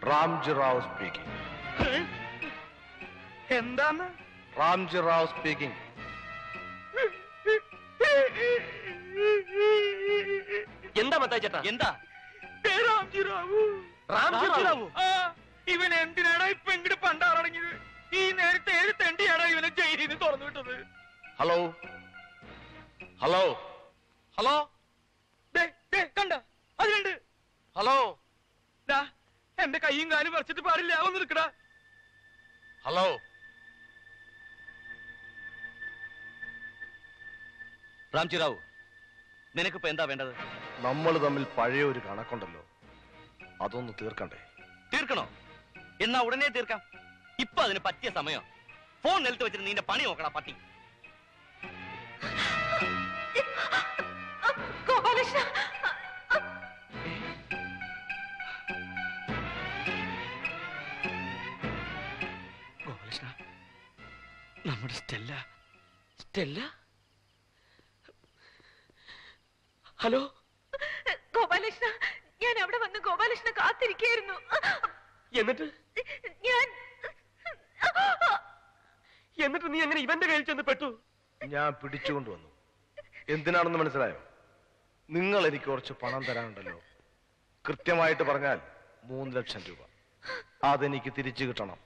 Ramji Rao speaking എന്താന്ന് Ramji Rao speaking എന്താ മത്തായി ചേട്ടാ എന്താ ഏ, രാംജി റാവു റാംജി റാവു ആ, ഇവൻ എന്തിനാടാ ഇപ്പൊ ഇങ്ങോട്ട് പണ്ടാറടങ്ങിയത് ഈ നേരത്തെ ഏത് തെണ്ടിയാടാ ഇവനെ ജയിലിൽ നിന്ന് തുറന്നു വിട്ടത് ഹലോ ഹലോ ഹലോ ദേ, ദേ, കണ്ട അതിലുണ്ട് ഹലോ ദാ, എന്റെ കൈയും കാലും പറിച്ചിട്ട് പാടില്ല ഒന്ന് നിൽക്കടാ ഹലോ റാംജി റാവു നിനക്കിപ്പോ എന്താ വേണ്ടത് നമ്മൾ തമ്മിൽ പഴയ ഒരു കണക്കുണ്ടല്ലോ അതൊന്ന് തീർക്കണ്ടേ തീർക്കണോ എന്നാ ഉടനെ തീർക്കാം ഇപ്പൊ അതിന് പറ്റിയ സമയം ഫോൺ നിലത്ത് വെച്ചിട്ട് നിന്റെ പണി നോക്കടാ പട്ടി ഗോപാലകൃഷ്ണ ഗോപാലകൃഷ്ണ നമ്മുടെ സ്റ്റെല്ല സ്റ്റെല്ല ഹലോ ഗോപാലകൃഷ്ണ ഞാൻ അവിടെ വന്ന് ഗോപാലകൃഷ്ണ കാത്തിരിക്കായിരുന്നു എന്നിട്ട് ഞാൻ എന്നിട്ട് നീ എങ്ങനെ ഇവന്റെ കയ്യിൽ ചെന്ന് പെട്ടു ഞാൻ പിടിച്ചുകൊണ്ടുവന്നു എന്തിനാണെന്ന് മനസ്സിലായോ നിങ്ങൾ എനിക്ക് കുറച്ച് പണം തരാനുണ്ടല്ലോ കൃത്യമായിട്ട് പറഞ്ഞാൽ മൂന്ന് ലക്ഷം രൂപ അതെനിക്ക് തിരിച്ചു കിട്ടണം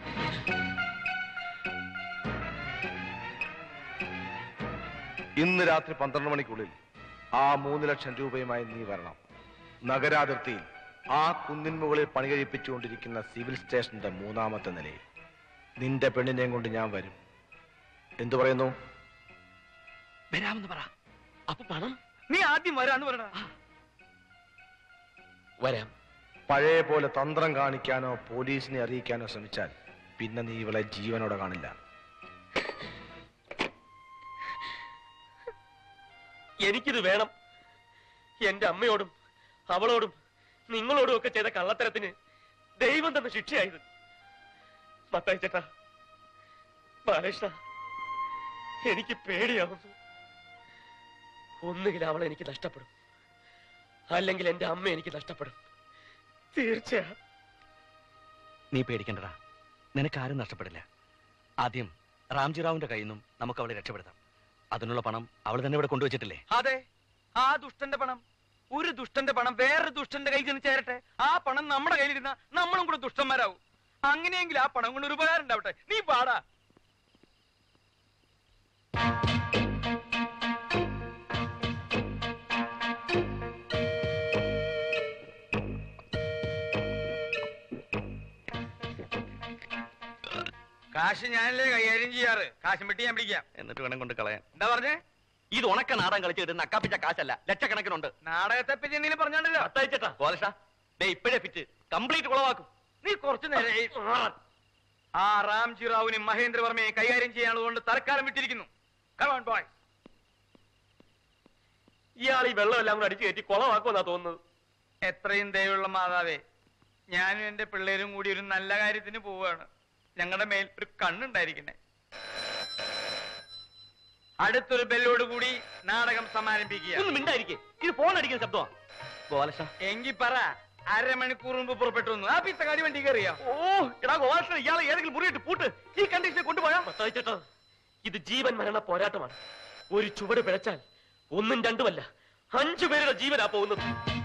ഇന്ന് രാത്രി പന്ത്രണ്ട് മണിക്കുള്ളിൽ ആ മൂന്ന് ലക്ഷം രൂപയുമായി നീ വരണം നഗരാതിർത്തിയിൽ ആ കുന്നിൻ മുകളിൽ പണി കഴിപ്പിച്ചുകൊണ്ടിരിക്കുന്ന സിവിൽ സ്റ്റേഷന്റെ മൂന്നാമത്തെ നിലയിൽ നിന്റെ പെണ്ണിനെയും കൊണ്ട് ഞാൻ വരും എന്തു പറയുന്നു വരാമെന്ന് പറ അപ്പൊ പണം നീ ആദ്യം വരാന്ന് പറയണ വരാം പഴയ പോലെ തന്ത്രം കാണിക്കാനോ പോലീസിനെ അറിയിക്കാനോ ശ്രമിച്ചാൽ പിന്നെ നീ ഇവളെ ജീവനോടെ കാണില്ല എനിക്കിത് വേണം എന്റെ അമ്മയോടും അവളോടും നിങ്ങളോടും ഒക്കെ ചെയ്ത കള്ളത്തരത്തിന് ദൈവം തന്ന ശിക്ഷയായത് മത്തായി ചേട്ടാ ബാലകൃഷ്ണ എനിക്ക് പേടിയാവുന്നു ഒന്നുകിൽ അവളെ എനിക്ക് നഷ്ടപ്പെടും അല്ലെങ്കിൽ എന്റെ അമ്മ എനിക്ക് നഷ്ടപ്പെടും തീർച്ചയാ നീ പേടിക്കണ്ടടാ നിനക്ക് ആരും നഷ്ടപ്പെടില്ല ആദ്യം റാംജി റാവുന്റെ കയ്യിൽ നിന്നും നമുക്ക് അവളെ രക്ഷപ്പെടുത്താം അതിനുള്ള പണം അവൾ തന്നെ ഇവിടെ കൊണ്ടുവച്ചിട്ടില്ലേ അതെ ആ ദുഷ്ടന്റെ പണം ഒരു ദുഷ്ടന്റെ പണം വേറൊരു ദുഷ്ടന്റെ കയ്യിൽ ചെന്ന് ചേരട്ടെ ആ പണം നമ്മുടെ കയ്യിലിരുന്ന നമ്മളും കൂടെ ദുഷ്ടന്മാരാവും അങ്ങനെയെങ്കിൽ ആ പണം കൊണ്ട് ഒരു ഉപകാരം ഉണ്ടാവട്ടെ നീ പാടാ കാശ് ഞാനല്ലേ കൈകാര്യം ചെയ്യാറ് കാശും പെട്ടി ഞാൻ പിടിക്കാം എന്നിട്ട് വേണം കൊണ്ട് കളയാൻ എന്താ പറഞ്ഞേ ഇത് ഉണക്ക നാടൻ കളിച്ച് കിട്ടുന്ന അക്കാപ്പിച്ച കാശല്ല ലക്ഷക്കണക്കിനുണ്ട് നാടകത്തെ പറ്റി എന്തെങ്കിലും പറഞ്ഞോണ്ടല്ലോ മത്തായി ചേട്ടാ ഗോലക്ഷ ദേ ഇപ്പോഴേ ഫിറ്റ് കംപ്ലീറ്റ് കുളവാക്കും നീ കുറച്ചു നേരം ഈ- ആ റാംജി റാവുവിനും മഹേന്ദ്രവർമ്മയെ കൈകാര്യം ചെയ്യാനുള്ളതുകൊണ്ട് തൽക്കാലം വിട്ടിരിക്കുന്നു കമോൺ ബോയ് ഇയാൾ ഈ വെള്ളം എല്ലാം കൂടെ അടിച്ചു കയറ്റി കുളമാക്കുമെന്നാ തോന്നുന്നത് എത്രയും ദയവുള്ള മാതാവേ ഞാനും എന്റെ പിള്ളേരും കൂടി ഒരു നല്ല കാര്യത്തിന് പോവുകയാണ് ഞങ്ങളുടെ മേൽ ഒരു കണ്ണുണ്ടായിരിക്കണേ അടുത്തൊരു ബെല്ലോട് കൂടി നാടകം സമാരംഭിക്കുക ഒന്ന് മിണ്ടായിരിക്കേ ഇത് ഫോൺ അടിക്കുന്ന ശബ്ദമാ ഗോലക്ഷ എങ്കി പറ അരമണിക്കൂർ മുമ്പ് പുറപ്പെട്ടു വന്നു ആ പിത്തക്കാടി വണ്ടി കയറിയോ ഓ എടാ ഗോപാലകൃഷ്ണൻ ഇയാളെ ഏതെങ്കിലും മുറിയിട്ട് പൂട്ട് ഈ കണ്ടീഷനെ കൊണ്ടുപോയാ മത്തായി ചേട്ടാ ഇത് ജീവൻ മരണ പോരാട്ടമാണ് ഒരു ചുവട് പിഴച്ചാൽ ഒന്നും രണ്ടുമല്ല അഞ്ചു പേരുടെ ജീവനാ പോകുന്നത്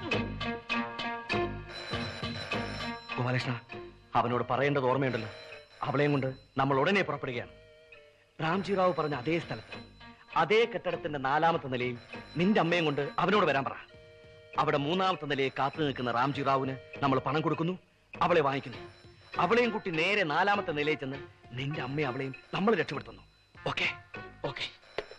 ഗോപാലകൃഷ്ണ അവനോട് പറയേണ്ടത് ഓർമ്മയുണ്ടല്ലോ അവളെയും കൊണ്ട് നമ്മൾ ഉടനെ പുറപ്പെടുകയാണ് രാംജി റാവു പറഞ്ഞ അതേ സ്ഥലത്ത് അതേ കെട്ടിടത്തിന്റെ നാലാമത്തെ നിലയിൽ നിന്റെ അമ്മയും കൊണ്ട് അവനോട് വരാൻ പറ അവിടെ മൂന്നാമത്തെ നിലയിൽ കാത്തു നിൽക്കുന്ന റാംജി റാവുന് നമ്മൾ പണം കൊടുക്കുന്നു അവളെ വാങ്ങിക്കുന്നു അവളെയും കുട്ടി നേരെ നാലാമത്തെ നിലയിൽ ചെന്ന് നിന്റെ അമ്മയും അവളെയും നമ്മൾ രക്ഷപ്പെടുത്തുന്നു ഓക്കെ ഓക്കെ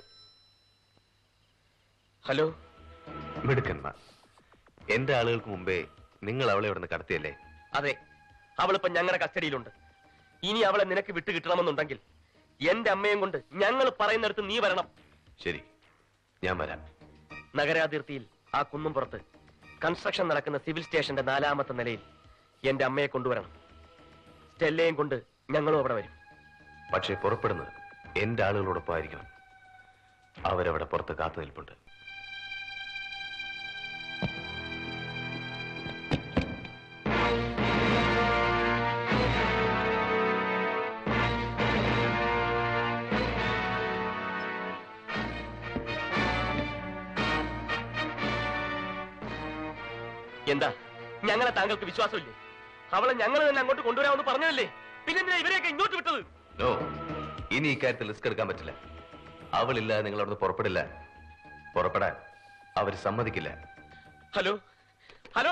ഹലോ മിടുക്കന്മാർ എന്റെ ആളുകൾക്ക് മുമ്പേ നിങ്ങൾ അവളെ ഇവിടുന്ന് കടത്തിയല്ലേ അതെ അവളിപ്പോ ഞങ്ങളുടെ കസ്റ്റഡിയിലുണ്ട് ഇനി അവളെ നിനക്ക് വിട്ടു കിട്ടണമെന്നുണ്ടെങ്കിൽ എന്റെ അമ്മയും കൊണ്ട് ഞങ്ങൾ പറയുന്നിടത്ത് നീ വരണം ശരി ഞാൻ വരാം നഗരാതിർത്തിയിൽ ആ കുന്നും പുറത്ത് കൺസ്ട്രക്ഷൻ നടക്കുന്ന സിവിൽ സ്റ്റേഷന്റെ നാലാമത്തെ നിലയിൽ എന്റെ അമ്മയെ കൊണ്ടുവരണം സ്റ്റെല്ലയും കൊണ്ട് ഞങ്ങളും അവിടെ വരും പക്ഷേ പുറപ്പെടുന്നത് എന്റെ ആളുകളോടൊപ്പം ആയിരിക്കണം അവരവിടെ പുറത്ത് കാത്തു നിൽപ്പുണ്ട് എന്താ ഞങ്ങളെ താങ്കൾക്ക് വിശ്വാസമില്ലേ അവളെ ഞങ്ങൾ തന്നെ അങ്ങോട്ട് കൊണ്ടുവരാമെന്ന് പറഞ്ഞതല്ലേ പിന്നെന്തിനാ ഇവരെയൊക്കെ ഇങ്ങോട്ട് വിട്ടത് നോ ഇനി ഇക്കാര്യത്തിൽ റിസ്ക് എടുക്കാൻ പറ്റില്ല അവളില്ലാതെ നിങ്ങൾ അവിടുന്ന് പുറപ്പെടില്ല പുറപ്പെടാൻ അവർ സമ്മതിക്കില്ല ഹലോ ഹലോ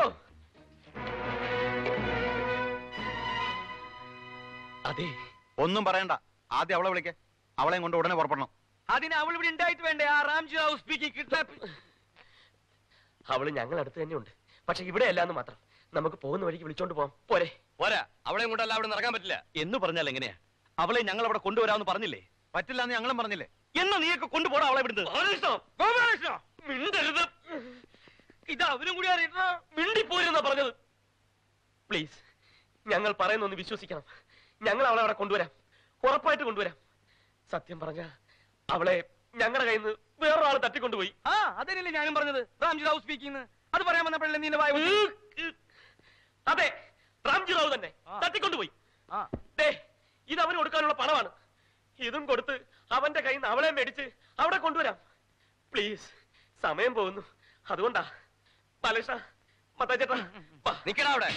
അതെ ഒന്നും പറയണ്ട ആദ്യം അവളെ വിളിക്കേ അവളെയും കൊണ്ട് ഉടനെ പുറപ്പെടണം അതിന് അവൾ ഇവിടെ ഉണ്ടായിട്ട് വേണ്ടേ ആ റാംജി റാവു സ്പീക്കിംഗ് കിഡ്നാപ്പ് അവള് ഞങ്ങൾ അടുത്ത് തന്നെ ഉണ്ട് പക്ഷെ ഇവിടെ അല്ലാന്ന് മാത്രം നമുക്ക് പോകുന്ന വഴിക്ക് വിളിച്ചോണ്ട് പോവാം പോരെ പോരാ അവളെയും കൊണ്ടല്ല അവിടെ നടക്കാൻ പറ്റില്ല എന്ന് പറഞ്ഞാൽ എങ്ങനെയാ അവളെ ഞങ്ങൾ അവിടെ കൊണ്ടുവരാമെന്ന് പറഞ്ഞില്ലേ പറ്റില്ല എന്ന് ഞങ്ങളും പറഞ്ഞില്ലേ എന്നാ നീയൊക്കെ കൊണ്ടുപോടാ അവളെ ഇവിടുന്ന് ഗോപാലകൃഷ്ണ മിണ്ടരുത് ഇത് അവരും കൂടി അറിയട്ടോ മിണ്ടിപ്പോയിരുന്ന പറഞ്ഞത് പ്ലീസ് ഞങ്ങൾ പറയുന്ന ഒന്ന് വിശ്വസിക്കണം ഞങ്ങൾ അവളെ അവിടെ കൊണ്ടുവരാം ഉറപ്പായിട്ട് കൊണ്ടുവരാം സത്യം പറഞ്ഞ അവളെ ഞങ്ങളുടെ കയ്യിൽ നിന്ന് വേറൊരാൾ തട്ടിക്കൊണ്ടുപോയി ആ അതന്നെയല്ലേ ഞാനും പറഞ്ഞത് റാംജി റാവു സ്പീക്കിംഗ് അത് പറയാൻ വന്നപ്പോഴല്ലേ നിന്റെ വായ വന്നത്? അതെ റാംജി റാവു തന്നെ ആ. തട്ടിക്കൊണ്ടുപോയി ആ ദേ ഇത് അവന് കൊടുക്കാനുള്ള പണമാണ് ഇതും കൊടുത്ത് അവന്റെ കയ്യിൽ നിന്ന് അവളെ മേടിച്ച് അവിടെ കൊണ്ടുവരാം പ്ലീസ് സമയം പോകുന്നു അതുകൊണ്ടാ ബാലകൃഷ്ണ മത്താച്ചേട്ടാ വാ. നിക്കടാ അവിടെ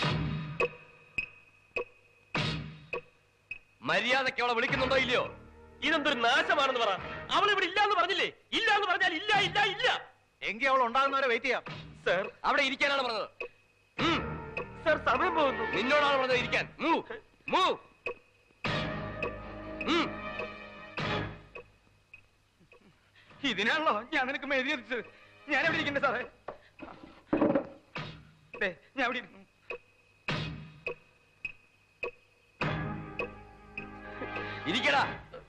മര്യാദയ്ക്ക് അവളെ വിളിക്കുന്നുണ്ടോ ഇല്ലയോ ഇതെന്തൊരു നാശമാണെന്ന് പറ അവൾ ഇവിടെ ഇല്ല എന്ന് പറഞ്ഞില്ലേ ഇല്ല എന്ന് പറഞ്ഞാൽ ഇല്ല ഇല്ല ഇല്ല എങ്കിൽ അവൾ ഉണ്ടാകുന്നവരെ വെയിറ്റ് ചെയ്യാം സർ അവിടെ ഇരിക്കാനാണ് പറഞ്ഞത് ഉം, സർ സമയം പോകുന്നു നിന്നോടാണ് പറഞ്ഞത് ഇരിക്കാൻ മൂവ് മൂവ് ഇതിനാണല്ലോ ഞാൻ നിനക്ക് മെഴുതി എത്തിച്ചത് ഞാൻ എവിടെ ഇരിക്കണ്ടേ സാറേ ദേ, ഞാൻ എവിടെ ഇരിക്കുന്നു ഇരിക്കടാ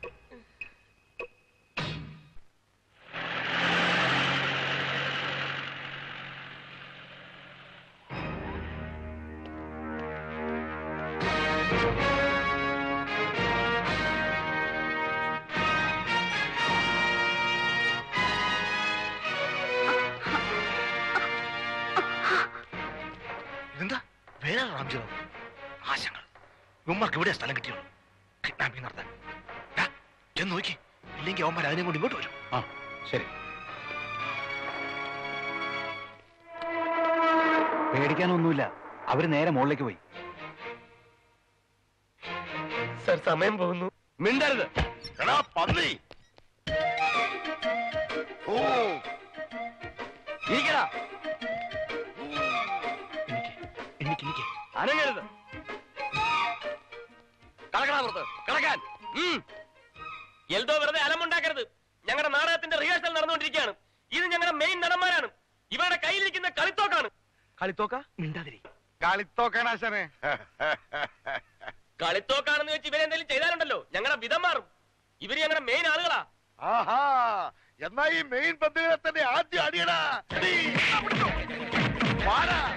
ഇതെന്താ വേറെ റാംജിറോ ആശങ്കൾ ഇവന്മാർക്ക് ഇവിടെ സ്ഥലം കിട്ടിയുള്ളൂ കിഡ്നാപ്പിംഗ് നടത്താൻ ഡാ, ചെന്ന് നോക്കി ഇല്ലെങ്കിൽ അവന്മാർ അതിനെ കൊണ്ട് ഇങ്ങോട്ട് വരും ആ ശരി പേടിക്കാനൊന്നുമില്ല അവര് നേരെ മുകളിലേക്ക് പോയി സർ സമയം പോകുന്നു മിണ്ടരുത് എടാ പന്നി ഓ ഇരിക്കടാ എനിക്ക് എനിക്ക് എനിക്ക് അനങ്ങരുത് കടക്കടാ പുറത്ത് കടക്കാൻ ഉം. എൽദോ വെറുതെ അലമുണ്ടാക്കരുത് ഞങ്ങളുടെ നാടകത്തിന്റെ റിഹേഴ്സൽ നടന്നുകൊണ്ടിരിക്കുകയാണ് ഇത് ഞങ്ങളുടെ മെയിൻ നടന്മാരാണ് ഇവരുടെ കയ്യിലിരിക്കുന്ന കളിത്തോക്കാണ് കളിത്തോക്ക മിണ്ടാതിരി കളിത്തോക്കണാശനെ കളിത്തോക്കാണെന്ന് വെച്ച് ഇവരെന്തെങ്കിലും ചെയ്താലുണ്ടല്ലോ ഞങ്ങളുടെ വിധം മാറും ഇവര് ഞങ്ങളുടെ മെയിൻ ആളുകളാ ആഹാ എന്നാ ഈ മെയിൻ ബന്ധുക്കളെ തന്നെ ആദ്യം അടിയടാ എടീ. വാടാ.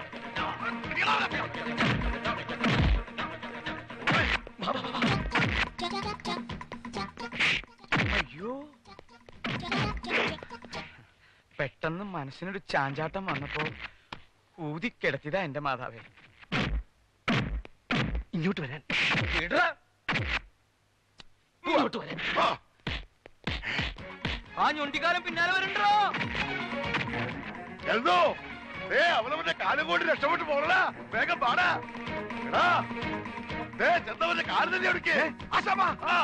അയ്യോ പെട്ടെന്ന് മനസ്സിനൊരു ചാഞ്ചാട്ടം വന്നപ്പോ ഊതി കിടത്തിയതാ എന്റെ മാതാവേ ഇങ്ങോട്ട് വരാൻ ഇടടാ. ഇങ്ങോട്ട് വരാൻ ആ, ആ ഞൊണ്ടിക്കാരൻ പിന്നാലെ വരണ്ടോ എൽദോ ദേ അവനവന്റെ കാലം കൊണ്ട് രക്ഷപ്പെട്ടു പോകണടാ വേഗം പാടാ എടാ ദേ ചെന്നവന്റെ കാല് തന്നെ എടുക്കേ ആശാമ ആ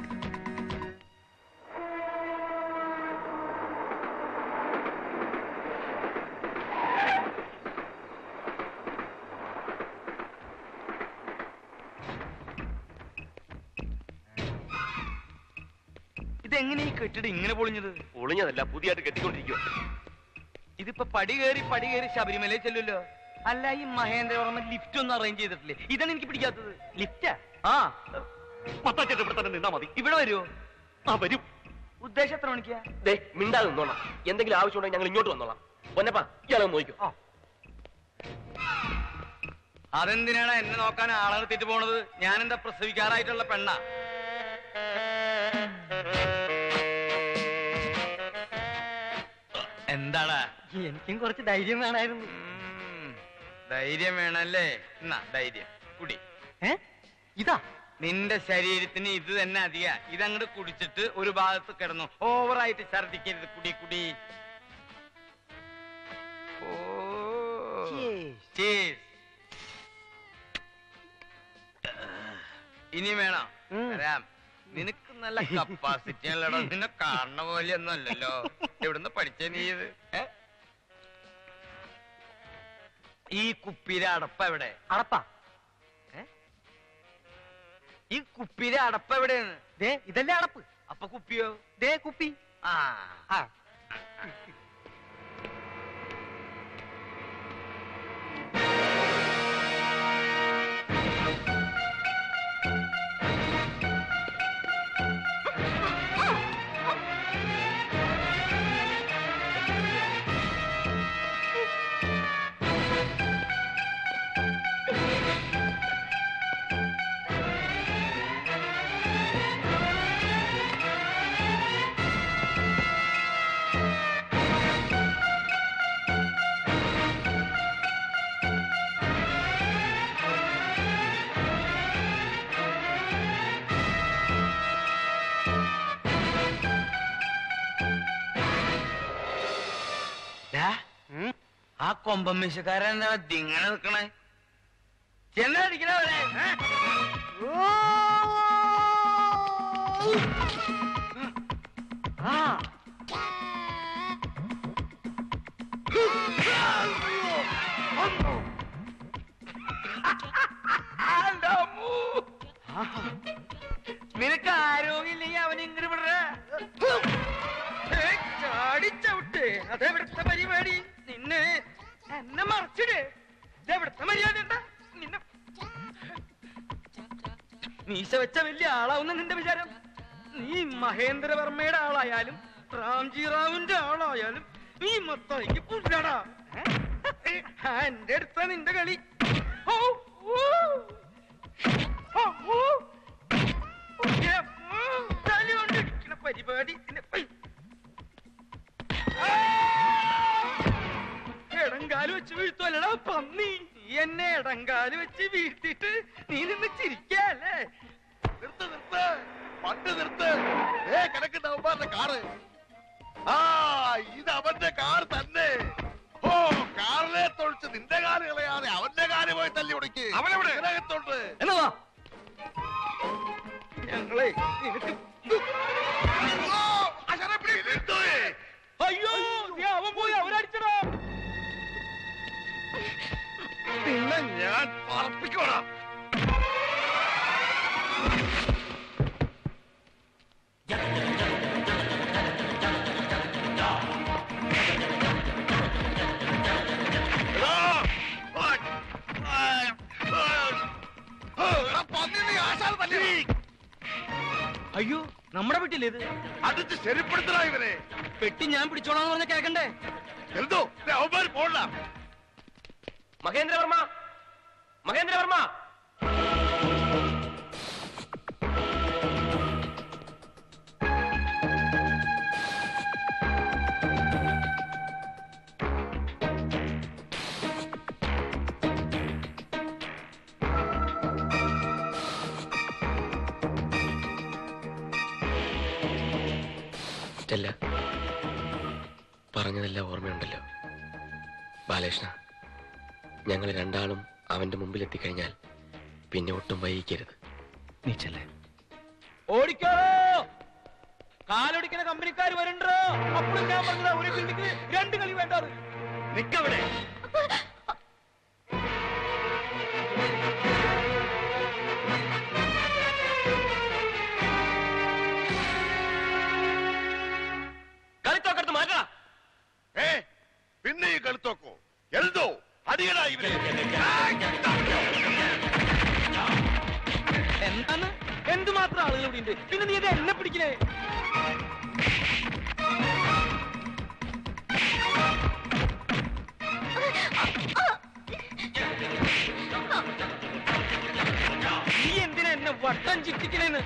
ഇതെങ്ങനെ ഈ കെട്ടിടം ഇങ്ങനെ പൊളിഞ്ഞത് ഒളിഞ്ഞതല്ല പുതിയതായിട്ട് കെട്ടിക്കൊണ്ടിരിക്കുക ഇതിപ്പോ പടി കയറി പടി കയറി ശബരിമലയിൽ ചെല്ലുമല്ലോ അല്ല ഈ മഹേന്ദ്രവർമ്മ ലിഫ്റ്റ് ഒന്നും അറേഞ്ച് ചെയ്തിട്ടില്ലേ ഇതാണ് എനിക്ക് പിടിക്കാത്തത് ലിഫ്റ്റാ ആ മത്താച്ചേട്ട് ഇവിടെ തന്നെ നിന്നാ മതി ഇവിടെ വരുമോ ആ വരും ഉദ്ദേശം എത്ര മണിക്കാ ദേ മിണ്ടാതെ നിന്നോളാം എന്തെങ്കിലും ആവശ്യമുണ്ടെങ്കിൽ ഞങ്ങൾ ഇങ്ങോട്ട് വന്നോളാം പൊന്നപ്പാ ഇയാളെ നോക്കിക്കോ ആ. അതെന്തിനാണ് എന്നെ നോക്കാൻ ആളെ നിർത്തിയിട്ട് പോണത് ഞാൻ എന്താ പ്രസവിക്കാറായിട്ടുള്ള പെണ്ണ എന്താടാ എനിക്കും കുറച്ച് ധൈര്യം വേണമായിരുന്നു ഉം, ധൈര്യം വേണല്ലേ എന്നാ ധൈര്യം കുടി ഏ ഇതാ നിന്റെ ശരീരത്തിന് ഇത് തന്നെ അധിക ഇതങ്ങോട്ട് കുടിച്ചിട്ട് ഒരു ഭാഗത്ത് കിടന്നു ഓവറായിട്ട് ഛർദിക്കരുത് കുടി കുടി ഓ Cheers. Cheers. ഇനി വേണം വരാം നിനക്ക് നല്ല കപ്പാസിറ്റി അല്ലടോ നിന്നെ കാണുന്ന പോലെ ഒന്നും അല്ലല്ലോ എവിടുന്ന് പഠിച്ച നീ ഇത് ഏ? ഈ കുപ്പിയിലെ അടപ്പ എവിടെ അടപ്പാ ഈ കുപ്പിയിലെ അടപ്പ എവിടെയാണ് ദേ ഇതല്ലേ അടപ്പ് അപ്പൊ കുപ്പിയോ ദേ കുപ്പി ആ ആ ദാ, ആ കൊമ്പമ്മീശക്കാരൻ എന്താ ദിങ്ങനെ നിക്കണേ ചെന്നാ അടിക്കണവരെ ആ നിനക്ക് ആരോഗ്യമില്ലെങ്കിൽ അവൻ ഇങ്ങനെ വിടറ ചാടിച്ചവിട്ട് അതെവിടുത്തെ പരിപാടി നിന്നെ എന്നെ മറച്ചിട് ഇതെവിടുത്തെ മര്യാദ എന്താ നിന്നെ മീശ വെച്ച വലിയ ആളാവുന്ന നിന്റെ വിചാരം നീ മഹേന്ദ്രവർമ്മയുടെ ആളായാലും റാംജി റാവുന്റെ ആളായാലും നീ മൊത്തം എനിക്ക് പുല്ലടാ എന്റെ അടുത്ത നിന്റെ കളി ഓ, ഓ. ഓ, ഓ. ഏ, ഓ, തലി കൊണ്ട് ഇടിക്കണ പരിപാടി നിന്നെ- ഐ. ആ! എടങ്കാല് വെച്ച് വീഴ്ത്തുവല്ലടാ പന്നി നീ എന്നെ എടങ്കാല് വെച്ച് വീഴ്ത്തിട്ട് നീ നിന്ന് ചിരിക്കല്ലേ നിർത്ത് നിർത്ത് പണ്ട് നിർത്ത് ഏ കിടക്കുന്ന അവന്മാരുടെ കാറ് ആ ഇത് അവന്റെ കാർ തന്നെ ഓ കാറിലെ തൊഴിച്ച് നിന്റെ കാല് കളയാതെ അവന്റെ കാല് പോയി തല്ലി ഉടക്കി അവനെവിടെ ഇതിനകത്തോട്ട് എന്നതാ ഞങ്ങളെ നിനക്ക് ഓ, അശനെ പിടി, നിർത്തുവേ. അയ്യോ നീ അവൻ പോയി അവരടിച്ചടാ നിന്നെ ഞാൻ പറപ്പിക്കോളാം എടാ, ഓയ്, ഓയ്, ഓയ്. ഓ, എടാ, പന്നി നീ ആശാൻ തല്ലി. അയ്യോ നമ്മുടെ വീട്ടിൽ ഇത് അടിച്ച് ശരിപ്പെടുത്തണ ഇവനെ പെട്ടി ഞാൻ പിടിച്ചോളാന്ന് പറഞ്ഞ കേക്കണ്ടേ എന്തോ അവന്മാർ പോണ്ട മഹേന്ദ്രവർമ്മ മഹേന്ദ്രവർമ്മ സ്റ്റെല്ല പറഞ്ഞതെല്ലാം ഓർമ്മയുണ്ടല്ലോ ബാലകൃഷ്ണ ഞങ്ങൾ രണ്ടാളും അവന്റെ മുമ്പിൽ എത്തിക്കഴിഞ്ഞാൽ പിന്നെ ഒട്ടും വൈകിക്കരുത് നീ ചെല്ലേ ഓടിക്കോ കാലൊടിക്കുന്ന കമ്പനിക്കാർ വരണ്ടോ അപ്പോഴും ഞാൻ പറഞ്ഞതാ ഒരു ബിൽഡിംഗ് രണ്ട് കളി വേണ്ടത് നിക്കവിടെ കളിത്തോക്കെടുത്ത് മാറ്റണം ഏ പിന്നെ ഈ കഴുത്തോക്കോ എന്തോ അടിയടാ ഇവരെ എന്താണ് എന്തുമാത്രം ആളുകൾ ഇവിടെ ഉണ്ട് പിന്നെ നീ ഇത് എന്നെ പിടിക്കണേ നീ എന്തിനാ എന്നെ വട്ടം ചിറ്റിക്കണേന്ന്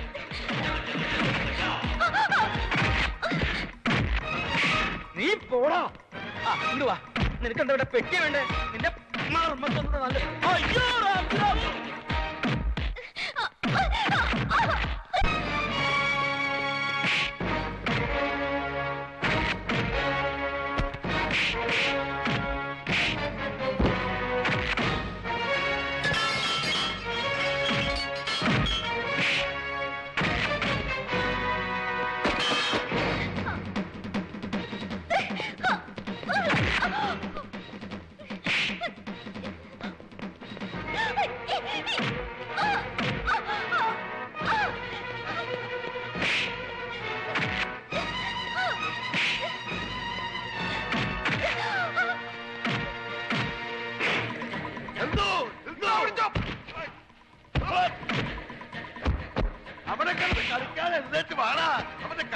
നീ പോടാ ആ ഇങ്ങട് വാ നിനക്ക് എന്താ ഇവിടെ പെട്ടി വേണ്ടേ നിന്റെ മർമ്മത്തൊന്നും നല്ല അയ്യോ റാം, റാം.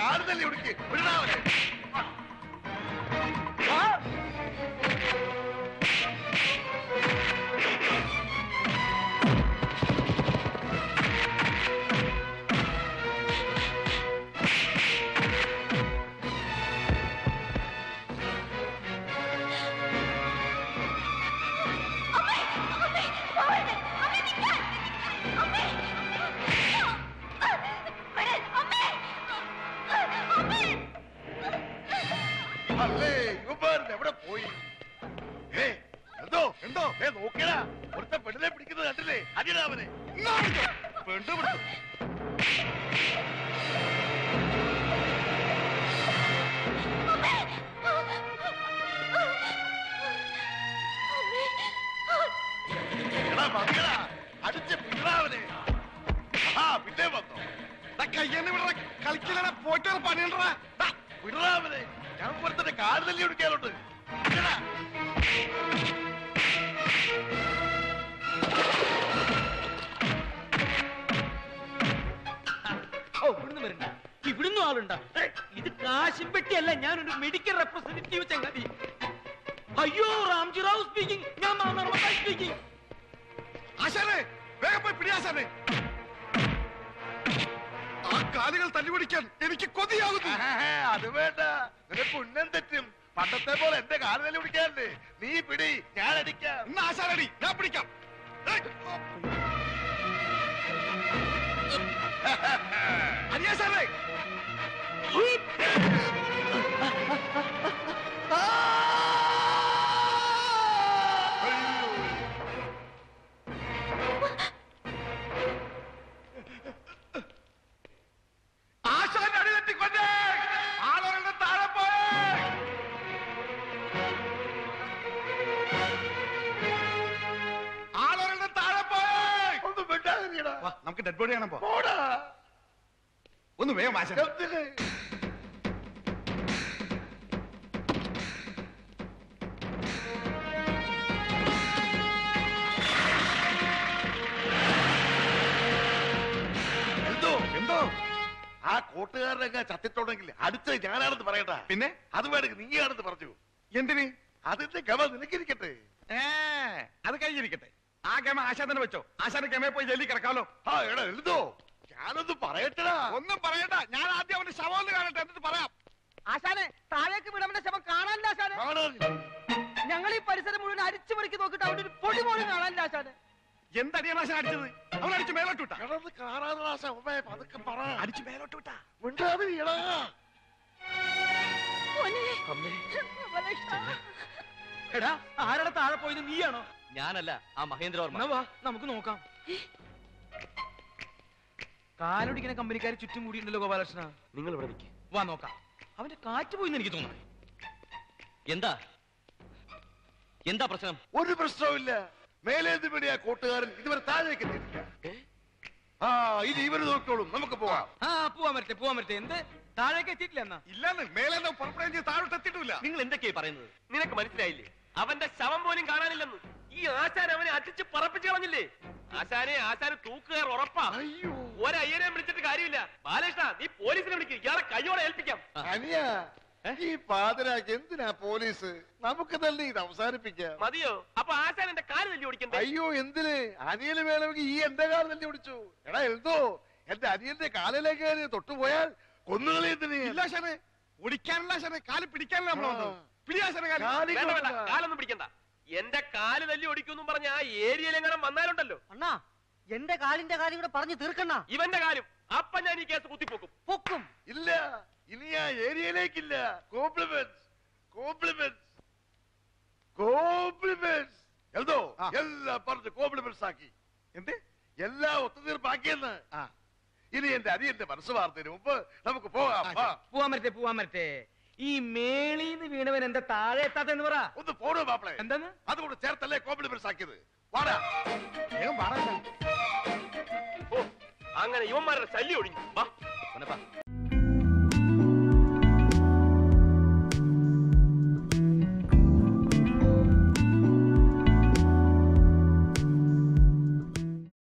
കാല് തല്ലി ഒടുക്കി വിടാവനെ അല്ലേ ഇവന്മാരൻ എവിടെ പോയി ഏ എന്തോ എന്തോ ഏ നോക്കിയടാ ഒരുത്ത പെണ്ണിനെ പിടിക്കുന്നത് കണ്ടില്ലേ അടിയടാവനെ പെണ്ണു പിടിച്ചു എടാ മതിയടാ അടിച്ച് പിടാവനെ ആ പിന്നെ വന്നോ കയ്യെന്ന് വിടറ കളിക്കലട പോയിട്ട് പണിയണ്ടാ വിടറാവനെ ഞാൻ പുറത്തിന്റെ കാല് തല്ലി ഒടുക്കാനുണ്ട് വിടടാ. ഓ ഇവിടുന്ന് വരണ്ട ഇവിടുന്ന് ആളുണ്ട ഇത് കാശും പെട്ടിയല്ല ഞാനൊരു മെഡിക്കൽ റെപ്രസെന്റേറ്റീവ് ചങ്ങാതി അയ്യോ റാംജി റാവു സ്പീക്കിംഗ് ഞാൻ മാമർമക്കായി സ്പീക്കിംഗ് ആശാനെ വേഗം പോയി പിടിയാശാനെ ആ കാലുകൾ തല്ലിപിടിക്കാൻ എനിക്ക് കൊതിയാകുന്നു അത് വേണ്ട നിനക്ക് ഉന്നം തെറ്റും പണ്ടത്തെ പോലെ എന്റെ കാല് തല്ലി പിടിക്കാറുണ്ട് നീ പിടി ഞാൻ അടിക്കാം ആശാനടി ഞാൻ പിടിക്കാം അനിയാശാനെ ആശാന്റെ അടി തെറ്റിക്കൊണ്ടേ ആളുകളുടെ താഴെ പോയേ ആളുകളുടെ താഴെ പോയേ ഒന്ന് വിടാതിരിക്കടാ നമുക്ക് ഡെഡ് ബോഡി കാണാൻ പോടാ ഒന്ന് വേഗം ആശാൻ എന്തോ എന്തോ ആ കൂട്ടുകാരനൊക്കെ ചത്തിട്ടുണ്ടെങ്കിൽ അടുത്ത് ഞാനാണെന്ന് പറയട്ടാ പിന്നെ അത് വേണമെങ്കിൽ നീയാണെന്ന് പറഞ്ഞു എന്തിന് അതിന്റെ ഗമ നിനക്കിരിക്കട്ടെ അത് കഴിഞ്ഞിരിക്കട്ടെ ആ ഗമ ആശാന്തനെ വെച്ചോ ആശാന്റെ ഗമയെ പോയി ജയിലിൽ കിടക്കാമല്ലോ ആ എടാ എഴുതോ ഞാനൊന്ന് പറയട്ടടാ ഒന്നും പറയണ്ട ഞാൻ ആദ്യം അവന്റെ ശവം കാണട്ടെ എന്നിട്ട് പറയാം ആശാനെ താഴേക്ക് വിടവന്റെ ശവം കാണാനില്ല ആശാനെ കാണാനില്ല. ഞങ്ങൾ ഈ പരിസരം മുഴുവൻ അരിച്ചു പെറുക്കി നോക്കിട്ട് അവിടെ ഒരു പൊടി പോലും കാണാനില്ല ആശാനെ എന്തടിയാണ് ആശാൻ അടിച്ചത് അവൻ അടിച്ച് മേലോട്ട് വിട്ടാ കിടന്ന് കാണാതെ ആശാ പതുക്കെ പറ അടിച്ച് മേലോട്ട് വിട്ടാ മിണ്ടാതെ വീടാ എടാ ആരുടെ താഴെ പോയത് നീയാണോ ഞാനല്ല ആ മഹേന്ദ്രവർമ്മ എന്നാ വാ നമുക്ക് നോക്കാം കാലൊടിക്കുന്ന കമ്പനിക്കാർ ചുറ്റും കൂടിയിട്ടുണ്ടല്ലോ ഗോപാലകൃഷ്ണ നിങ്ങൾ ഇവിടെ നിൽക്കുക വാ നോക്കാം അവന്റെ കാറ്റ് പോയിന്ന് എനിക്ക് തോന്നുന്നു എന്താ എന്താ പ്രശ്നം ഒരു പ്രശ്നവുമില്ല മേലേന്ത് പിടിയാ കൂട്ടുകാരൻ ഇതുവരെ താഴേക്ക് എത്തിയിട്ടില്ല ആ ഇനി ഇവര് നോക്കിക്കോളും നമുക്ക് പോവാം ആ പോവാൻ പറ്റേ പോവാൻ പറ്റേ എന്ത് താഴേക്ക് എത്തിയിട്ടില്ല എന്നാ ഇല്ലെന്ന് മേലേന്ന് പുറപ്പെടുകയും ചെയ്ത് താഴോട്ട് എത്തിയിട്ടില്ല നിങ്ങൾ എന്തൊക്കെയാ പറയുന്നത് നിനക്ക് മനസ്സിലായില്ലേ അവന്റെ ശവം പോലും കാണാനില്ലെന്ന് ഈ ആശാൻ അവനെ അടിച്ച് പറപ്പിച്ച് കളഞ്ഞില്ലേ ആശാനെ ആശാന് തൂക്കുകാർ ഉറപ്പാ അയ്യോ ഒരയ്യനെ വിളിച്ചിട്ട് കാര്യമില്ല ബാലകൃഷ്ണ നീ പോലീസിനെ വിളിക്കുക ഇയാളെ കൈയോടെ ഏൽപ്പിക്കാം അനിയ ഈ പാതിരാക്ക് എന്തിനാ പോലീസ് നമുക്ക് തന്നെ ഇത് അവസാനിപ്പിക്കാം മതിയോ അപ്പൊ ആശാൻ എന്റെ കാല് തല്ലി ഓടിക്കണ്ടേ അയ്യോ എന്തിന് അനിയന് വേണമെങ്കിൽ ഈ എന്റെ കാല് തല്ലി ഓടിച്ചു എടാ എന്തോ എന്റെ അനിയന്റെ കാലിലേക്ക് കയറി തൊട്ടുപോയാൽ കൊന്നുകളി എന്തിന് ഇല്ല ശനെ ഓടിക്കാനുള്ള ശനെ കാല് പിടിക്കാനുള്ള നമ്മൾ പിടിയാ വേണ്ട വേണ്ട കാലൊന്നും പിടിക്കണ്ട എന്റെ കാല് തല്ലി ഓടിക്കും പറഞ്ഞ ആ ഏരിയയിലെങ്ങനെ വന്നാലുണ്ടല്ലോ അണ്ണാ എന്റെ കാലിന്റെ കാര്യം കൂടെ പറഞ്ഞു തീർക്കണ്ണ ഇവന്റെ കാലും അപ്പൊ ഞാൻ ഈ കേസ് കുത്തിപ്പോക്കും പൊക്കും ഇല്ല ഇനി ആ ഏരിയയിലേക്കില്ല കോംപ്ലിമെന്റ്സ് കോംപ്ലിമെന്റ്സ് കോംപ്ലിമെന്റ്സ് എന്തോ എല്ലാം പറഞ്ഞ് കോംപ്ലിമെന്റ്സ് ആക്കി എന്ത് എല്ലാം ഒത്തുതീർപ്പാക്കിയെന്ന് ഇനി എന്റെ അനിയന്റെ മനസ്സ് വാർത്തതിന് മുമ്പ് നമുക്ക് പോകാം വാ. പോവാൻ പറ്റേ പോവാൻ പറ്റേ ഈ മേളീന്ന് വീണവൻ എന്താ താഴെ എത്താത്തെന്ന് പറ ഒന്ന് പോണോ മാപ്പിളെ എന്താന്ന് അതുകൊണ്ട് ചേർത്തല്ലേ കോംപ്ലിമെന്റ്സ് ആക്കിയത് വാടാ വേഗം വാടാ ഓ അങ്ങനെ ഇവന്മാരുടെ ശല്യം ഒഴിഞ്ഞു വാ പൊന്നപ്പാ